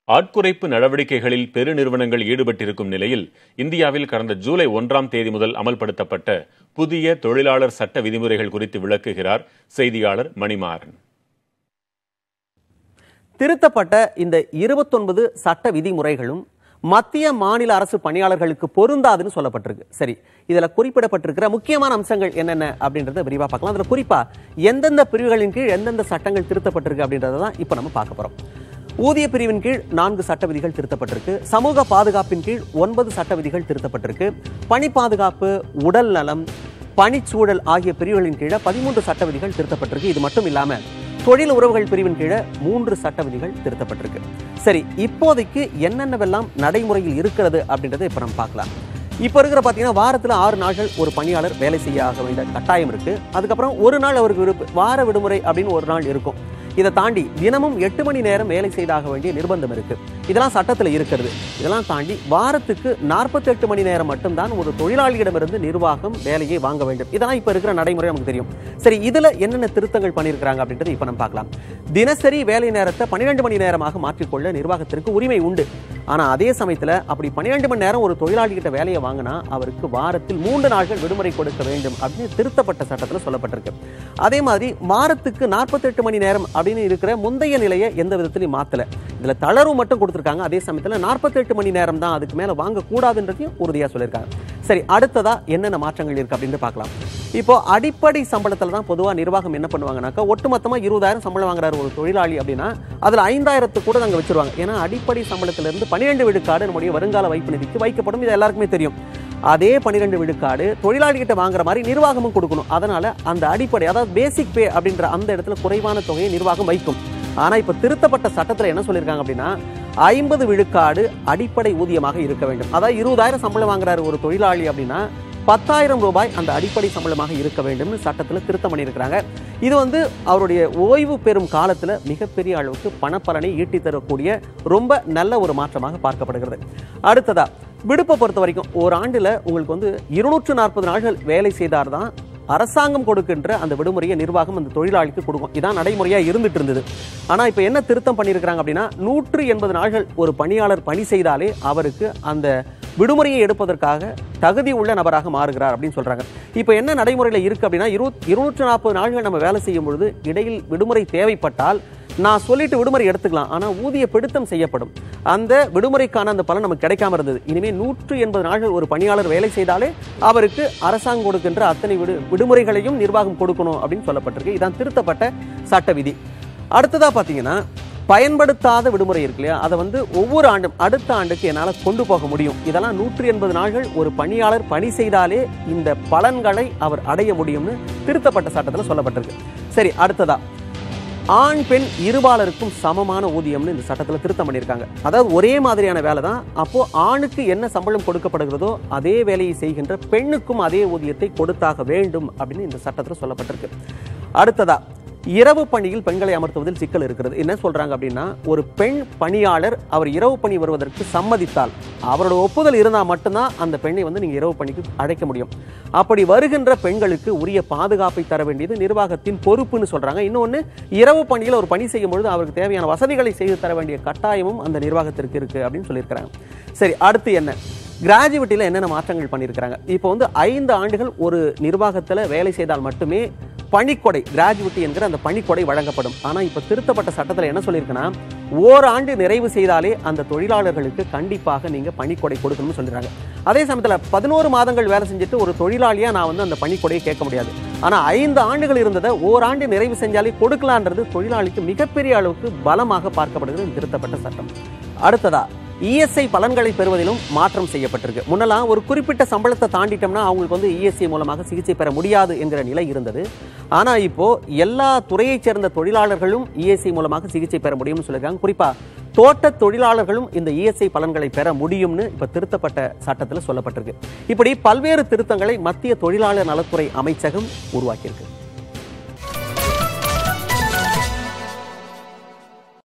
ஆட்குறைப்பு நடவடிக்கைகளில் பெருநிறுவனங்கள் ஈடுபட்டிருக்கும் நிலையில் இந்தியாவில் கடந்த ஜூலை ஒன்றாம் தேதி முதல் அமல்படுத்தப்பட்ட புதிய தொழிலாளர் சட்ட விதிமுறைகள் குறித்து விளக்குகிறார் செய்தியாளர் மணிமாறன் திருத்தப்பட்ட இந்த இருபத்தொன்பது சட்ட விதிமுறைகளும் மத்திய மாநில அரசு பணியாளர்களுக்கு பொருந்தாதுன்னு சொல்லப்பட்டிருக்கு சரி இதுல குறிப்பிடப்பட்டிருக்கிற முக்கியமான அம்சங்கள் என்னென்ன அப்படின்றத விரிவா பார்க்கலாம் அதுல குறிப்பா எந்தெந்த பிரிவுகளின் கீழ் எந்தெந்த சட்டங்கள் திருத்தப்பட்டிருக்கு அப்படின்றத தான் இப்போ நம்ம பார்க்க போறோம் ஊதிய பிரிவின் கீழ் நான்கு சட்ட விதிகள் திருத்தப்பட்டிருக்கு சமூக பாதுகாப்பின் கீழ் ஒன்பது சட்ட விதிகள் திருத்தப்பட்டிருக்கு பணி பாதுகாப்பு உடல் நலம் பணிச்சூழல் ஆகிய பிரிவுகளின் கீழே பதிமூன்று சட்ட விதிகள் திருத்தப்பட்டிருக்கு இது மட்டும் இல்லாம தொழில் உறவுகள் பிரிவின் கீழே மூன்று சட்ட விதிகள் திருத்தப்பட்டிருக்கு சரி இப்போதைக்கு என்னென்னவெல்லாம் நடைமுறையில் இருக்கிறது அப்படின்றத இப்ப நம்ம பார்க்கலாம் இப்போ இருக்கிற பார்த்தீங்கன்னா வாரத்தில் ஆறு நாட்கள் ஒரு பணியாளர் வேலை செய்ய ஆக வேண்டிய கட்டாயம் இருக்கு அதுக்கப்புறம் ஒரு நாள் அவருக்கு விடுப்பு வார விடுமுறை அப்படின்னு ஒரு நாள் இருக்கும் இதை தாண்டி தினமும் எட்டு மணி நேரம் வேலை செய்தாக வேண்டிய நிர்பந்தம் இருக்கு இதெல்லாம் சட்டத்தில் இருக்கிறது இதெல்லாம் தாண்டி வாரத்துக்கு நாற்பத்தெட்டு மணி நேரம் மட்டும்தான் ஒரு தொழிலாளியிடமிருந்து நிர்வாகம் வேலையை வாங்க வேண்டும் இதெல்லாம் இப்போ இருக்கிற நடைமுறை நமக்கு தெரியும் சரி இதுல என்னென்ன திருத்தங்கள் பண்ணியிருக்கிறாங்க அப்படின்றது இப்போ நம்ம பார்க்கலாம் தினசரி வேலை நேரத்தை பன்னிரெண்டு மணி நேரமாக மாற்றிக்கொள்ள நிர்வாகத்திற்கு உரிமை உண்டு ஆனா அதே சமயத்துல அப்படி பன்னிரெண்டு மணி நேரம் ஒரு தொழிலாளி கிட்ட வேலையை வாங்கினா அவருக்கு வாரத்தில் மூன்று நாட்கள் விடுமுறை கொடுக்க வேண்டும் அப்படின்னு திருத்தப்பட்ட சட்டத்துல சொல்லப்பட்டிருக்கு அதே மாதிரி வாரத்துக்கு நாற்பத்தெட்டு மணி நேரம் அப்படின்னு இருக்கிற முந்தைய நிலையை எந்த விதத்திலையும் மாத்தல இதுல தளர்வு மட்டும் கொடுத்திருக்காங்க அதே சமயத்துல நாற்பத்தெட்டு மணி நேரம் தான் அதுக்கு மேல வாங்க கூடாதுன்றதையும் உறுதியா சொல்லியிருக்காங்க சரி அடுத்ததா என்னென்ன மாற்றங்கள் இருக்கு அப்படின்னு பார்க்கலாம் இப்போ அடிப்படை சம்பளத்துல தான் பொதுவா நிர்வாகம் என்ன பண்ணுவாங்கனாக்கா ஒட்டுமொத்தமா இருபதாயிரம் சம்பளம் வாங்குறாரு ஒரு தொழிலாளி அப்படின்னா அதுல ஐந்தாயிரத்து கூட நாங்க வச்சிருவாங்க ஏன்னா அடிப்படை சம்பளத்துல இருந்து பன்னிரெண்டு விழுக்காடு நம்முடைய வருங்கால வைப்பு நிதிக்கு வைக்கப்படும் இது எல்லாருக்குமே தெரியும் அதே பன்னிரெண்டு விழுக்காடு தொழிலாளி கிட்ட வாங்குற மாதிரி நிர்வாகமும் கொடுக்கணும் அதனால அந்த அடிப்படை அதாவது பேசிக் பே அப்படின்ற அந்த இடத்துல குறைவான தொகையை நிர்வாகம் வைக்கும் ஆனா இப்ப திருத்தப்பட்ட சட்டத்துல என்ன சொல்லியிருக்காங்க அப்படின்னா ஐம்பது விழுக்காடு அடிப்படை ஊதியமாக இருக்க வேண்டும் அதாவது இருபதாயிரம் சம்பளம் வாங்குறாரு ஒரு தொழிலாளி அப்படின்னா பத்தாயிரம் ரூபாய் அந்த அடிப்படை சம்பளமாக இருக்க வேண்டும்னு சட்டத்தில் திருத்தம் பண்ணியிருக்கிறாங்க இது வந்து அவருடைய ஓய்வு பெறும் காலத்தில் மிகப்பெரிய அளவுக்கு பணப்பலனை ஈட்டி தரக்கூடிய ரொம்ப நல்ல ஒரு மாற்றமாக பார்க்கப்படுகிறது அடுத்ததா விடுப்பை பொறுத்த வரைக்கும் ஒரு ஆண்டில் உங்களுக்கு வந்து இருநூற்று நாற்பது நாட்கள் வேலை செய்தார் தான் அரசாங்கம் கொடுக்கின்ற அந்த விடுமுறையை நிர்வாகம் அந்த தொழிலாளிக்கு கொடுக்கும் இதான் நடைமுறையா இருந்துட்டு இருந்தது ஆனா இப்ப என்ன திருத்தம் பண்ணியிருக்கிறாங்க அப்படின்னா நூற்று எண்பது நாட்கள் ஒரு பணியாளர் பணி செய்தாலே அவருக்கு அந்த விடுமுறையை எடுப்பதற்காக தகுதி உள்ள நபராக மாறுகிறார் அப்படின்னு சொல்றாங்க இப்போ என்ன நடைமுறையில் இருக்கு அப்படின்னா இரு இருநூற்று நாற்பது நாட்கள் நம்ம வேலை செய்யும் பொழுது இடையில் விடுமுறை தேவைப்பட்டால் நான் சொல்லிட்டு விடுமுறை எடுத்துக்கலாம் ஆனா ஊதிய பிடித்தம் செய்யப்படும் அந்த விடுமுறைக்கான அந்த பலன் நமக்கு கிடைக்காம இருந்தது இனிமே நூற்று எண்பது நாட்கள் ஒரு பணியாளர் வேலை செய்தாலே அவருக்கு அரசாங்கம் கொடுக்கின்ற அத்தனை விடு விடுமுறைகளையும் நிர்வாகம் கொடுக்கணும் அப்படின்னு சொல்லப்பட்டிருக்கு இதான் திருத்தப்பட்ட சட்ட விதி அடுத்ததா பாத்தீங்கன்னா பயன்படுத்தாத விடுமுறை இருக்கு இல்லையா அதை வந்து ஒவ்வொரு ஆண்டும் அடுத்த ஆண்டுக்கு என்னால் கொண்டு போக முடியும் இதெல்லாம் நூற்றி எண்பது நாட்கள் ஒரு பணியாளர் பணி செய்தாலே இந்த பலன்களை அவர் அடைய முடியும்னு திருத்தப்பட்ட சட்டத்தில் சொல்லப்பட்டிருக்கு சரி அடுத்ததா ஆண் பெண் இருபாலருக்கும் சமமான ஊதியம்னு இந்த சட்டத்தில் திருத்தம் பண்ணியிருக்காங்க அதாவது ஒரே மாதிரியான வேலை தான் அப்போ ஆணுக்கு என்ன சம்பளம் கொடுக்கப்படுகிறதோ அதே வேலையை செய்கின்ற பெண்ணுக்கும் அதே ஊதியத்தை கொடுத்தாக வேண்டும் அப்படின்னு இந்த சட்டத்தில் சொல்லப்பட்டிருக்கு அடுத்ததா இரவு பணியில் பெண்களை அமர்த்துவதில் சிக்கல் இருக்கிறது என்ன சொல்றாங்க அப்படின்னா ஒரு பெண் பணியாளர் அவர் இரவு பணி வருவதற்கு சம்மதித்தால் அவரோட ஒப்புதல் இருந்தால் மட்டும்தான் அந்த பெண்ணை வந்து நீங்க இரவு பணிக்கு அழைக்க முடியும் அப்படி வருகின்ற பெண்களுக்கு உரிய பாதுகாப்பை தர வேண்டியது நிர்வாகத்தின் பொறுப்புன்னு சொல்றாங்க இன்னொன்னு இரவு பணியில் ஒரு பணி செய்யும் பொழுது அவருக்கு தேவையான வசதிகளை செய்து தர வேண்டிய கட்டாயமும் அந்த நிர்வாகத்திற்கு இருக்கு அப்படின்னு சொல்லியிருக்கிறாங்க சரி அடுத்து என்ன கிராஜுவேட்டியில் என்னென்ன மாற்றங்கள் பண்ணியிருக்கிறாங்க இப்போ வந்து ஐந்து ஆண்டுகள் ஒரு நிர்வாகத்தில் வேலை செய்தால் மட்டுமே பணிக்கொடை கிராஜுவிட்டி என்கிற அந்த பணிக்கொடை வழங்கப்படும் ஆனால் இப்போ திருத்தப்பட்ட சட்டத்தில் என்ன சொல்லியிருக்குன்னா ஓராண்டு நிறைவு செய்தாலே அந்த தொழிலாளர்களுக்கு கண்டிப்பாக நீங்கள் பணிக்கொடை கொடுக்கணும்னு சொல்லிடுறாங்க அதே சமயத்தில் பதினோரு மாதங்கள் வேலை செஞ்சுட்டு ஒரு தொழிலாளியாக நான் வந்து அந்த பணிக்கொடையை கேட்க முடியாது ஆனால் ஐந்து ஆண்டுகள் இருந்ததை ஓராண்டு நிறைவு செஞ்சாலே கொடுக்கலான்றது தொழிலாளிக்கு மிகப்பெரிய அளவுக்கு பலமாக பார்க்கப்படுகிறது இந்த திருத்தப்பட்ட சட்டம் அடுத்ததா இஎஸ்ஐ பலன்களை பெறுவதிலும் மாற்றம் செய்யப்பட்டிருக்கு முன்னெல்லாம் ஒரு குறிப்பிட்ட சம்பளத்தை தாண்டிட்டோம்னா அவங்களுக்கு வந்து இஎஸ்ஐ மூலமாக சிகிச்சை பெற முடியாது என்கிற நிலை இருந்தது ஆனா இப்போ எல்லா துறையைச் சேர்ந்த தொழிலாளர்களும் இஎஸ்ஐ மூலமாக சிகிச்சை பெற முடியும்னு சொல்லியிருக்காங்க குறிப்பா தோட்ட தொழிலாளர்களும் இந்த இஎஸ்ஐ பலன்களை பெற முடியும்னு இப்ப திருத்தப்பட்ட சட்டத்தில் சொல்லப்பட்டிருக்கு இப்படி பல்வேறு திருத்தங்களை மத்திய தொழிலாளர் நலத்துறை அமைச்சகம் உருவாக்கியிருக்கு